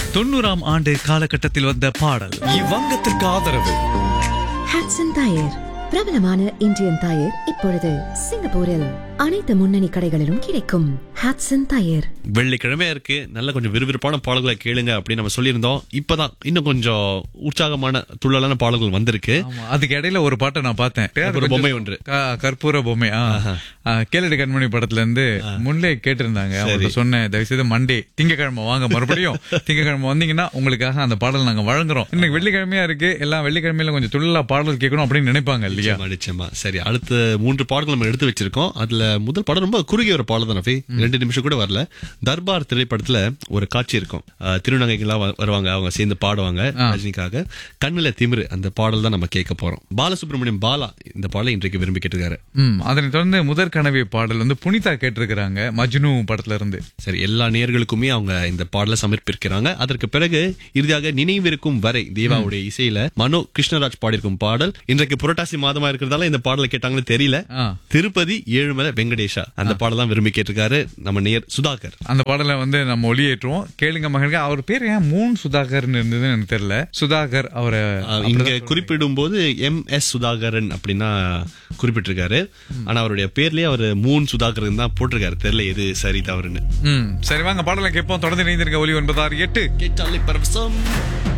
தொண்ணூறாம் ஆண்டு காலகட்டத்தில் வந்த பாடல் இவ்வங்கத்திற்கு ஆதரவு ஹாட்சன் டயர் பிரபலமான இந்தியன் டயர் இப்பொழுது சிங்கப்பூரில் அனைத்து முன்னணி கடைகளிலும் கிடைக்கும் ஹாட்சன் டயர் வெள்ளிக்கிழமையா இருக்கு நல்ல கொஞ்சம் விறுவிறுப்பான பாடல்களை கேளுங்க அப்படின்னு நம்ம சொல்லியிருந்தோம் இப்பதான் இன்னும் கொஞ்சம் உற்சாகமான துள்ளலான பாடல்கள் வந்திருக்கு ஆமா, அதுக்கு இடையில ஒரு பாட்டை நான் பார்த்தேன் பேர் ஒரு கொஞ்சம் பொம்மை ஒன்று. க- கற்பூர பொம்மை ஆ. ஆ, கேளடி கண்மணி படத்துல இருந்து முன்னே கேட்டிருந்தாங்க அவர்கிட்ட சொன்னேன் தயவு செய்து மண்டே திங்கக்கிழமை வாங்க மறுபடியும் திங்கக்கிழமை வந்தீங்கன்னா உங்களுக்காக அந்த பாடல் நாங்க வழங்குறோம் இன்னைக்கு வெள்ளிக்கிழமையா இருக்கு எல்லாம் வெள்ளிக்கிழமையில கொஞ்சம் துள்ளலா பாடல் கேட்கணும் அப்படின்னு நினைப்பாங்க இல்லையா நிச்சயமா, நிச்சயமா சரி அடுத்த மூன்று பாடல்கள் நம்ம எடுத்து வச்சிருக்கோம் அதுல முதல் பாடம் ரொம்ப குறுகிய ஒரு பாடல் தான் ரஃபி. ரெண்டு நிமிஷம் கூட வரல தர்பார் திரைப்படத்துல ஒரு காட்சி இருக்கும் அஹ், திருநங்கைகள்லாம் வ- வருவாங்க அவங்க சேர்ந்து பாடுவாங்க ரஜினிக்காக கண்ணுல திமிரு அந்த பாடல் தான் நம்ம கேட்க போறோம் பாலசுப்ரமணியம் பாலா இந்த பாடலை இன்றைக்கு விரும்பி கேட்டிருக்காரு ம் அதனை தொடர்ந்து முதற் கனவே பாடல் வந்து புனிதா கேட்டிருக்கிறாங்க மஜ்னு படத்துல இருந்து சரி எல்லா நேயர்களுக்குமே அவங்க இந்த பாடலை சமர்ப்பிக்கிறாங்க அதற்கு பிறகு இறுதியாக நினைவிருக்கும் வரை தேவாவுடைய இசையில மனோ கிருஷ்ணராஜ் பாடியிருக்கும் பாடல் இன்றைக்கு புரட்டாசி மாதமா இருக்கிறதால இந்த பாடலை கேட்டாங்கன்னு தெரியல ஆ. திருப்பதி ஏழுமலை வெங்கடேஷா அந்த பாடல் தான் விரும்பி கேட்டிருக்காரு நம்ம நேயர் சுதாகர் அந்த பாடலை வந்து நம்ம ஒளியேற்றுவோம் கேளுங்க மகனுக்கு அவர் பேர் ஏன் மூன் சுதாகர்னு இருந்ததுன்னு எனக்கு தெரியல சுதாகர் அவரை அஹ், இங்க குறிப்பிடும் போது எம் எஸ் சுதாகரன் அப்படின்னா குறிப்பிட்டிருக்காரு ஆனா அவருடைய பேர்லயே அவர் மூன் சுதாகரன் தான் போட்டிருக்காரு தெரியல எது சரி தவறுன்னு ம் சரி வாங்க பாடலை கேட்போம் தொடர்ந்து இணைந்திருக்க ஒலி ஒன்பதாறு எட்டு கேட்டாலே பரவசம்